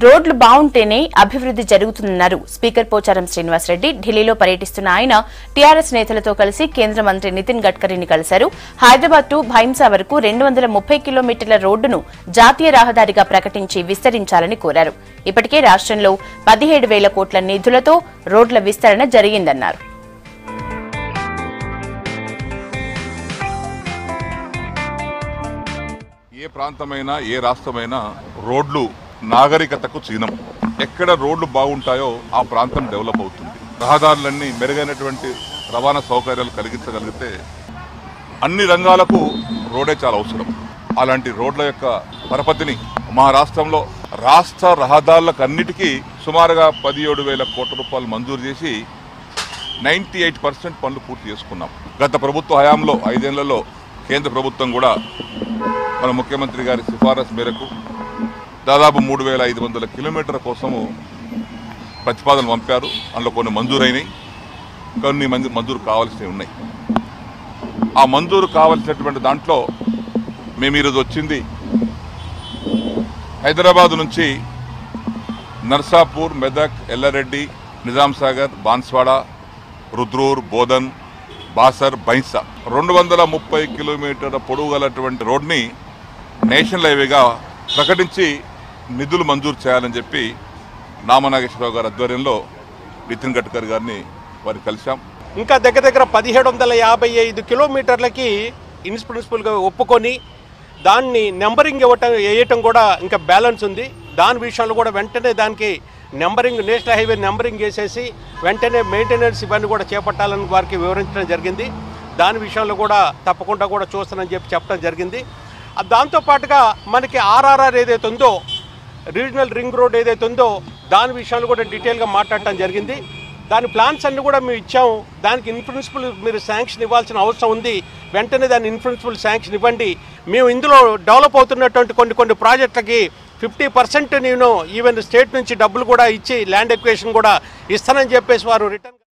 రోడ్లు బాగుంటేనే అభివృద్ధి జరుగుతుందన్నారు స్పీకర్ పోచారం శ్రీనివాసరెడ్డి ఢిల్లీలో పర్యటిస్తున్న ఆయన టీఆర్ఎస్ నేతలతో కలిసి కేంద్ర మంత్రి నితిన్ గడ్కరీని కలిశారు హైదరాబాద్ టు భైంసా వరకు రెండు వందల ముప్పై కిలోమీటర్ల రోడ్డును జాతీయ రహదారిగా ప్రకటించి విస్తరించాలని కోరారు ఇప్పటికే రాష్ట్రంలో పదిహేడు వేల కోట్ల నిధులతో రోడ్ల విస్తరణ జరిగిందన్నారు ఏ ప్రాంతమైనా ఏ రాష్ట్రమైనా రోడ్లు నాగరికతకు చిహ్నం ఎక్కడ రోడ్లు బాగుంటాయో ఆ ప్రాంతం డెవలప్ అవుతుంది రహదారులన్నీ మెరుగైనటువంటి రవాణా సౌకర్యాలు కలిగించగలిగితే అన్ని రంగాలకు రోడే చాలా అవసరం అలాంటి రోడ్ల యొక్క పరపతిని మా రాష్ట్రంలో రాష్ట్ర రహదారులకు అన్నిటికీ సుమారుగా పదిహేడు వేల కోట్ల రూపాయలు మంజూరు చేసి నైంటీ ఎయిట్ పర్సెంట్ పనులు పూర్తి చేసుకున్నాం గత ప్రభుత్వ హయాంలో ఐదేళ్లలో కేంద్ర ప్రభుత్వం కూడా మన ముఖ్యమంత్రి గారి సిఫారసు మేరకు దాదాపు మూడు వేల ఐదు వందల కిలోమీటర్ల కోసము ప్రతిపాదనలు పంపారు అందులో కొన్ని మంజూరైనాయి కొన్ని మంది మంజూరు కావాల్సినవి ఉన్నాయి ఆ మంజూరు కావలసినటువంటి దాంట్లో మేము ఈరోజు వచ్చింది హైదరాబాద్ నుంచి నర్సాపూర్ మెదక్ ఎల్లారెడ్డి నిజాం సాగర్ బాన్స్వాడ రుద్రూర్ బోధన్ బాసర్ బైన్సా రెండు వందల ముప్పై కిలోమీటర్ల పొడవు గలటువంటి రోడ్ని నేషనల్ హైవేగా ప్రకటించి నిధులు మంజూరు చేయాలని చెప్పి నామనాగేశ్వరరావు గారి ఆధ్వర్యంలో నితిన్ గడ్కరీ గారిని వారిని కలిశాం ఇంకా దగ్గర దగ్గర పదిహేడు వందల యాభై ఐదు కిలోమీటర్లకి ఇన్స్ ప్రిన్సిపల్గా ఒప్పుకొని దాన్ని నెంబరింగ్ ఇవ్వటం వేయటం కూడా ఇంకా బ్యాలెన్స్ ఉంది దాని విషయంలో కూడా వెంటనే దానికి నెంబరింగ్ నేషనల్ హైవే నెంబరింగ్ వేసేసి వెంటనే మెయింటెనెన్స్ ఇవన్నీ కూడా చేపట్టాలని వారికి వివరించడం జరిగింది దాని విషయంలో కూడా తప్పకుండా కూడా చూస్తానని చెప్పి చెప్పడం జరిగింది ఆ దాంతో పాటుగా మనకి ఆర్ఆర్ఆర్ ఏదైతే ఉందో రీజనల్ రింగ్ రోడ్ ఏదైతే ఉందో దాని విషయాలు కూడా డీటెయిల్గా మాట్లాడటం జరిగింది దాని ప్లాన్స్ అన్ని కూడా మేము ఇచ్చాము దానికి ఇన్ ప్రిన్సిపల్ మీరు శాంక్షన్ ఇవ్వాల్సిన అవసరం ఉంది వెంటనే దాని ఇన్ ప్రిన్సిపల్ శాంక్షన్ ఇవ్వండి మేము ఇందులో డెవలప్ అవుతున్నటువంటి కొన్ని కొన్ని ప్రాజెక్టులకి ఫిఫ్టీ పర్సెంట్ నేను ఈవెన్ స్టేట్ నుంచి డబ్బులు కూడా ఇచ్చి ల్యాండ్ ఎక్వేషన్ కూడా ఇస్తానని చెప్పేసి వారు రిటర్న్